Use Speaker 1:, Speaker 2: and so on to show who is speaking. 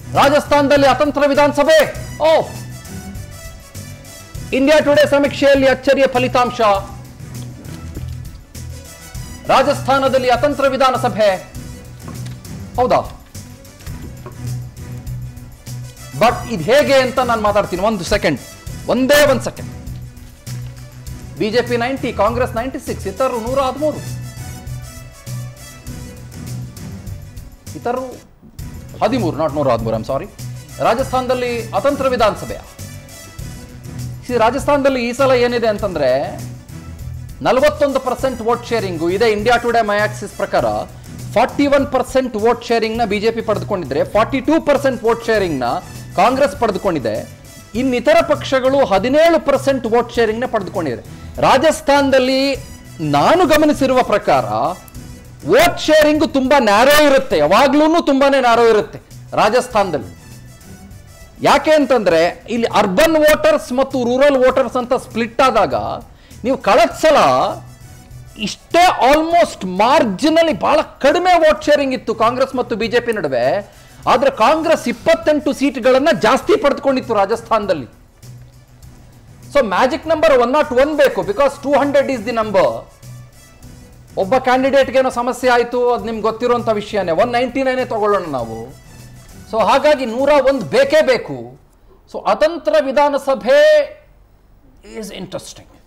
Speaker 1: ರಾಜಸ್ಥಾನದಲ್ಲಿ ಅತಂತ್ರ ವಿಧಾನಸಭೆ ಓ ಇಂಡಿಯಾ ಟುಡೇ ಸಮೀಕ್ಷೆಯಲ್ಲಿ ಅಚ್ಚರಿಯ ಫಲಿತಾಂಶ ರಾಜಸ್ಥಾನದಲ್ಲಿ ಅತಂತ್ರ ವಿಧಾನಸಭೆ ಹೌದಾ ಬಟ್ ಇದು ಹೇಗೆ ಅಂತ ನಾನು ಮಾತಾಡ್ತೀನಿ ಒಂದು ಸೆಕೆಂಡ್ ಒಂದೇ ಒಂದು second BJP ninety Congress ninety six ಇತರರು ನೂರ ಹದಿಮೂರು ಇತರರು ಹದಿಮೂರು ನಾಟ್ ನೂರ ಹದಿಮೂರು ಐಮ್ ಸಾರಿ ರಾಜಸ್ಥಾನದಲ್ಲಿ ಅತಂತ್ರ ವಿಧಾನಸಭೆಯ See, ರಾಜಸ್ಥಾನದಲ್ಲಿ ಈ ಸಲ ಏನಿದೆ ಅಂತಂದ್ರೆ ನಲವತ್ತೊಂದು ಪರ್ಸೆಂಟ್ ವೋಟ್ ಶೇರಿಂಗು ಇದೆ ಇಂಡಿಯಾ ಟುಡೇ ಮೈ ಆಕ್ಸಿಸ್ ಪ್ರಕಾರ ಫಾರ್ಟಿ ಒನ್ ಪರ್ಸೆಂಟ್ ವೋಟ್ ಶೇರಿಂಗ್ನ ಬಿಜೆಪಿ ಪಡೆದುಕೊಂಡಿದ್ರೆ ಫಾರ್ಟಿ ಟೂ ಪರ್ಸೆಂಟ್ ವೋಟ್ ಶೇರಿಂಗ್ನ ಕಾಂಗ್ರೆಸ್ ಪಡೆದುಕೊಂಡಿದೆ ಇನ್ನಿತರ ಪಕ್ಷಗಳು ಹದಿನೇಳು ಪರ್ಸೆಂಟ್ ವೋಟ್ ಶೇರಿಂಗ್ನ ಪಡೆದುಕೊಂಡಿದೆ ರಾಜಸ್ಥಾನದಲ್ಲಿ ನಾನು ಗಮನಿಸಿರುವ ಪ್ರಕಾರ ವೋಟ್ ಶೇರಿಂಗ್ ತುಂಬಾ ನ್ಯಾರೋ ಇರುತ್ತೆ ಯಾವಾಗ್ಲೂ ತುಂಬಾನೇ ನ್ಯಾರೋ ಇರುತ್ತೆ ರಾಜಸ್ಥಾನದಲ್ಲಿ ಯಾಕೆ ಅಂತಂದ್ರೆ ಇಲ್ಲಿ ಅರ್ಬನ್ ವೋಟರ್ಸ್ ಮತ್ತು ರೂರಲ್ ವೋಟರ್ಸ್ ಅಂತ ಸ್ಪ್ಲಿಟ್ ಆದಾಗ ನೀವು ಕಳೆದ ಸಲ ಇಷ್ಟೇ ಆಲ್ಮೋಸ್ಟ್ ಮಾರ್ಜಿನಲಿ ಬಹಳ ಕಡಿಮೆ ವೋಟ್ ಶೇರಿಂಗ್ ಇತ್ತು ಕಾಂಗ್ರೆಸ್ ಮತ್ತು ಬಿಜೆಪಿ ನಡುವೆ ಆದ್ರೆ ಕಾಂಗ್ರೆಸ್ ಇಪ್ಪತ್ತೆಂಟು ಸೀಟ್ಗಳನ್ನ ಜಾಸ್ತಿ ಪಡೆದುಕೊಂಡಿತ್ತು ರಾಜಸ್ಥಾನದಲ್ಲಿ so magic number one not one ಬೇಕು because two hundred is the number ಒಬ್ಬ ಕ್ಯಾಂಡಿಡೇಟ್ಗೆ ಏನೋ ಸಮಸ್ಯೆ ಆಯಿತು ಅದು ನಿಮ್ಗೆ ಗೊತ್ತಿರುವಂಥ ವಿಷಯನೇ ಒನ್ ನೈಂಟಿ ನೈನೇ ತಗೊಳ್ಳೋಣ ನಾವು ಸೊ ಹಾಗಾಗಿ ನೂರ ಒಂದು ಬೇಕೇ ಬೇಕು ಸೊ ಅತಂತ್ರ ವಿಧಾನಸಭೆ ಈಸ್ ಇಂಟ್ರೆಸ್ಟಿಂಗ್